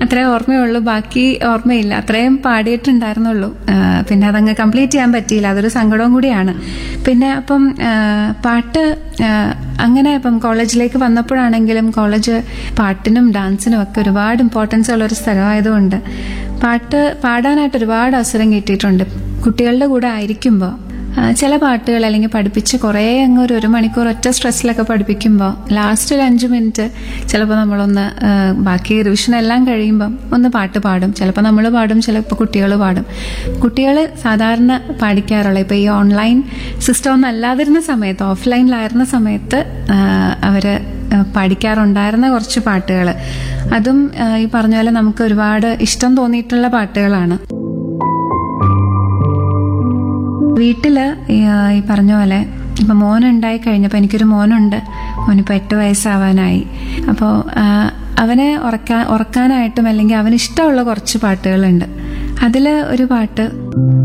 അത്രേ ഓർമ്മയുള്ളൂ ബാക്കി ഓർമ്മയില്ല അത്രയും പാടിയിട്ടുണ്ടായിരുന്നുള്ളൂ ആ, പിന്നെ അതങ്ങ് കംപ്ലീറ്റ് ചെയ്യാൻ പറ്റിയില്ല അതൊരു സങ്കടവും കൂടിയാണ് പിന്നെ അപ്പം ആ, പാട്ട് ആ, അങ്ങനെ ഇപ്പം കോളേജിലേക്ക് വന്നപ്പോഴാണെങ്കിലും കോളേജ് പാട്ടിനും ഡാൻസിനും ഒക്കെ ഒരുപാട് ഇമ്പോർട്ടൻസ് ഉള്ള ഒരു സ്ഥലമായതുകൊണ്ട് പാട്ട് പാടാനായിട്ട് ഒരുപാട് അവസരം കിട്ടിയിട്ടുണ്ട് കുട്ടികളുടെ കൂടെ ആയിരിക്കുമ്പോൾ ആ, ചില പാട്ടുകൾ അല്ലെങ്കിൽ പഠിപ്പിച്ച് കുറേ അങ്ങ് ഒരു ഒരു മണിക്കൂർ ഒറ്റ സ്ട്രെസ്സിലൊക്കെ പഠിപ്പിക്കുമ്പോൾ ലാസ്റ്റ് ഒരു അഞ്ച് മിനിറ്റ് ചിലപ്പോൾ നമ്മളൊന്ന് ആ, ബാക്കി റിവിഷൻ എല്ലാം കഴിയുമ്പം ഒന്ന് പാട്ട് പാടും ചിലപ്പോൾ നമ്മൾ പാടും ചിലപ്പോൾ കുട്ടികൾ പാടും കുട്ടികൾ സാധാരണ പാടിക്കാറുള്ള ഇപ്പോൾ ഈ ഓൺലൈൻ സിസ്റ്റം ഒന്നും അല്ലാതിരുന്ന സമയത്ത് ഓഫ്ലൈനിലായിരുന്ന സമയത്ത് ആ, അവര് ആ, പഠിക്കാറുണ്ടായിരുന്ന കുറച്ച് പാട്ടുകൾ അതും ആ, ഈ പറഞ്ഞ പോലെ നമുക്ക് ഒരുപാട് ഇഷ്ടം തോന്നിയിട്ടുള്ള പാട്ടുകളാണ് വീട്ടില് ഈ, ആ, ഈ പറഞ്ഞ പോലെ ഇപ്പൊ മോനുണ്ടായി കഴിഞ്ഞപ്പോൾ എനിക്കൊരു മോനുണ്ട് മോനിപ്പോ എട്ട് വയസ്സാവാനായി അപ്പോൾ അവനെ ഉറക്കാൻ ഉറക്കാനായിട്ടും അല്ലെങ്കിൽ അവന് ഇഷ്ടമുള്ള കുറച്ച് പാട്ടുകളുണ്ട് അതിൽ ഒരു പാട്ട്